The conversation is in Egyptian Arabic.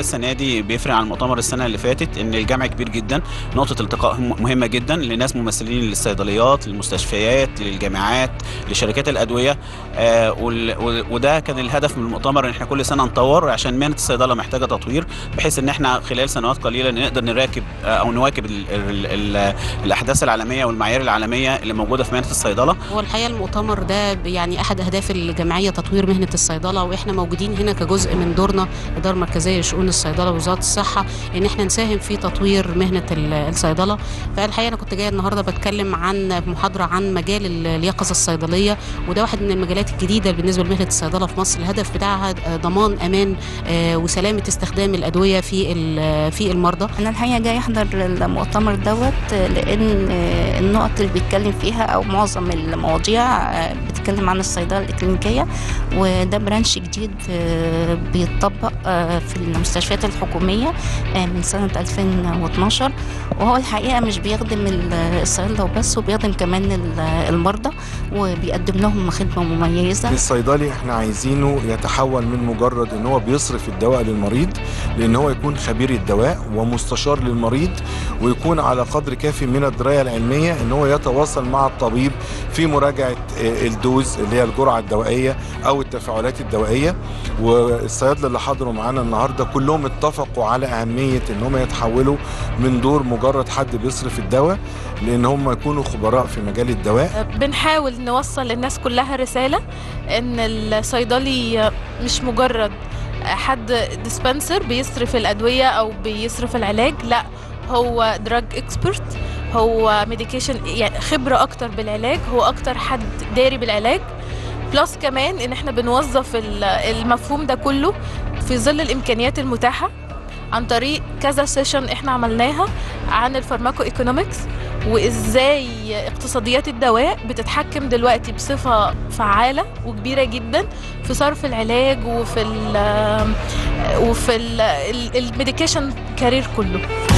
السنه دي بيفرق عن المؤتمر السنه اللي فاتت ان الجمع كبير جدا نقطه التقاء مهمه جدا لناس ممثلين للصيدليات للمستشفيات للجامعات لشركات الادويه آه وده كان الهدف من المؤتمر ان احنا كل سنه نطور عشان مهنه الصيدله محتاجه تطوير بحيث ان احنا خلال سنوات قليله نقدر نراكب آه او نواكب ال ال ال الاحداث العالميه والمعايير العالميه اللي موجوده في مهنه الصيدله هو الحقيقه المؤتمر ده يعني احد اهداف الجمعيه تطوير مهنه الصيدله واحنا موجودين هنا كجزء من دورنا اداره مركزيه لشؤون الصيدله ووزاره الصحه ان احنا نساهم في تطوير مهنه الصيدله فالحقيقه انا كنت جايه النهارده بتكلم عن محاضره عن مجال اليقظه الصيدليه وده واحد من المجالات الجديده بالنسبه لمهنه الصيدله في مصر الهدف بتاعها ضمان امان وسلامه استخدام الادويه في في المرضى انا الحقيقه جاي احضر المؤتمر دوت لان النقط اللي بيتكلم فيها او معظم المواضيع بتتكلم عن الصيدله الاكلينيكيه وده برانش جديد بيتطبق في المستشفيات الحكوميه من سنه 2012 وهو الحقيقه مش بيخدم الصيدله وبس وبيخدم كمان المرضى وبيقدم لهم خدمه مميزه الصيدلي احنا عايزينه يتحول من مجرد ان هو بيصرف الدواء للمريض لان هو يكون خبير الدواء ومستشار للمريض ويكون على قدر كافي من الدرايه العلميه ان هو يتواصل مع الطبيب في مراجعه الدوز اللي هي الجرعه الدوائيه او التفاعلات الدوائيه والصيادله اللي حضروا معانا النهارده كلهم اتفقوا على اهميه ان هم يتحولوا من دور مجرد حد بيصرف الدواء لان هم يكونوا خبراء في مجال الدواء بنحاول نوصل للناس كلها رساله ان الصيدلي مش مجرد حد ديسبنسر بيصرف الادويه او بيصرف العلاج لا هو دراج اكسبرت هو ميديكيشن يعني خبره اكتر بالعلاج هو اكتر حد داري بالعلاج بلس كمان ان احنا بنوظف المفهوم ده كله في ظل الامكانيات المتاحه عن طريق كذا سيشن احنا عملناها عن الفارماكو ايكونومكس وازاي اقتصاديات الدواء بتتحكم دلوقتي بصفه فعاله وكبيره جدا في صرف العلاج وفي ال وفي الميديكيشن كارير كله